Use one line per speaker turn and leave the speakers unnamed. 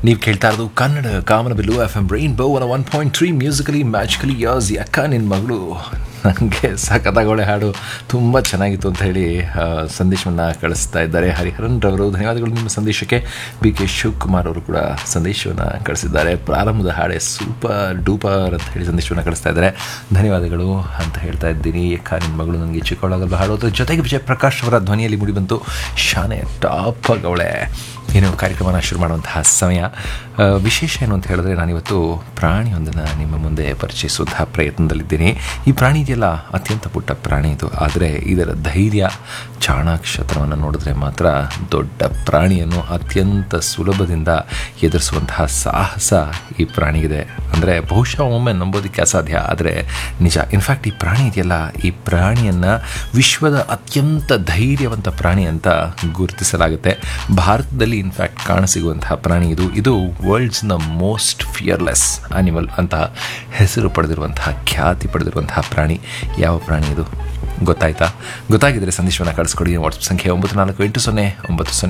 ನೀವು ಕೇಳ್ತಾ ಇರೋದು Kannada Kamanabillu F M rainbow one one point three musically magically ಯಾಸ್ ಅಕ್ಕ ನಿನ್ನ ಮಗಳು ನನಗೆ ಸಖತ್ತಾಗೋಳೆ ಹಾಡು ತುಂಬ ಚೆನ್ನಾಗಿತ್ತು ಅಂತ ಹೇಳಿ ಆ, ಸಂದೇಶವನ್ನು ಕಳಿಸ್ತಾ ಇದ್ದಾರೆ ಹರಿಹರನ್ ರವರು ಧನ್ಯವಾದಗಳು ನಿಮ್ಮ ಸಂದೇಶಕ್ಕೆ ಬಿ ಕೆ ಶಿವಕುಮಾರ್ ಅವರು ಕೂಡ ಸಂದೇಶವನ್ನು ಕಳಿಸಿದ್ದಾರೆ ಪ್ರಾರಂಭದ ಹಾಡೆ ಸೂಪರ್ ಡೂಪರ್ ಅಂತ ಹೇಳಿ ಸಂದೇಶವನ್ನು ಕಳಿಸ್ತಾ ಇದ್ದಾರೆ ಧನ್ಯವಾದಗಳು ಅಂತ ಹೇಳ್ತಾ ಇದ್ದೀನಿ ಅಕ್ಕ ನಿನ್ನ ಮಗಳು ನನಗೆ ಚಿಕ್ಕವಳಾಗಲ್ಲ ಹಾಡೋದ್ರ ಜೊತೆಗೆ ವಿಜಯ್ ಪ್ರಕಾಶ್ ಅವರ ಧ್ವನಿಯಲ್ಲಿ ಮೂಡಿಬಂತು ಶಾನೆ ಟಾಪ್ ಆಗವಳೆ ಏನು ಕಾರ್ಯಕ್ರಮನ ಶುರು ಮಾಡುವಂತಹ ಸಮಯ ಆ, ವಿಶೇಷ ಏನು ಅಂತ ಹೇಳಿದ್ರೆ ನಾನಿವತ್ತು ಪ್ರಾಣಿಯೊಂದನ್ನು ನಿಮ್ಮ ಮುಂದೆ ಪರಿಚಯಿಸುವಂತಹ ಪ್ರಯತ್ನದಲ್ಲಿದ್ದೀನಿ ಈ ಪ್ರಾಣಿ ಇದೆಯಲ್ಲ ಅತ್ಯಂತ ಪುಟ್ಟ ಪ್ರಾಣಿ ಇದು ಆದರೆ ಇದರ ಧೈರ್ಯ ಚಾಣಾಕ್ಷತನವನ್ನು ನೋಡಿದ್ರೆ ಮಾತ್ರ ದೊಡ್ಡ ಪ್ರಾಣಿಯನ್ನು ಅತ್ಯಂತ ಸುಲಭದಿಂದ ಎದುರಿಸುವಂತಹ ಸಾಹಸ ಈ ಪ್ರಾಣಿಗಿದೆ ಅಂದರೆ ಬಹುಶಃ ಒಮ್ಮೆ ನಂಬೋದಕ್ಕೆ ಅಸಾಧ್ಯ ಆದರೆ ನಿಜ ಇನ್ಫ್ಯಾಕ್ಟ್ ಈ ಪ್ರಾಣಿ ಇದೆಯಲ್ಲ ಈ ಪ್ರಾಣಿಯನ್ನು ವಿಶ್ವದ ಅತ್ಯಂತ ಧೈರ್ಯವಂತ ಪ್ರಾಣಿ ಅಂತ ಗುರುತಿಸಲಾಗುತ್ತೆ ಭಾರತದಲ್ಲಿ ಇನ್ಫ್ಯಾಕ್ಟ್ ಕಾಣಸಿಗುವಂತಹ ಪ್ರಾಣಿ ಇದು ಇದು ವರ್ಲ್ಡ್ಸ್ನ ಮೋಸ್ಟ್ ಫಿಯರ್ಲೆಸ್ ಅನಿಮಲ್ ಅಂತ ಹೆಸರು ಪಡೆದಿರುವಂತಹ ಖ್ಯಾತಿ ಪಡೆದಿರುವಂತಹ ಪ್ರಾಣಿ ಯಾವ ಪ್ರಾಣಿ ಇದು ಗೊತ್ತಾಯ್ತಾ ಗೊತ್ತಾಗಿದ್ದರೆ ಸಂದೇಶವನ್ನು ಕಳಿಸ್ಕೊಡಿ ವಾಟ್ಸಪ್ ಸಂಖ್ಯೆ ಒಂಬತ್ತು ನಾಲ್ಕು ಎಂಟು ಸೊನ್ನೆ ಒಂಬತ್ತು ಸೊನ್ನೆ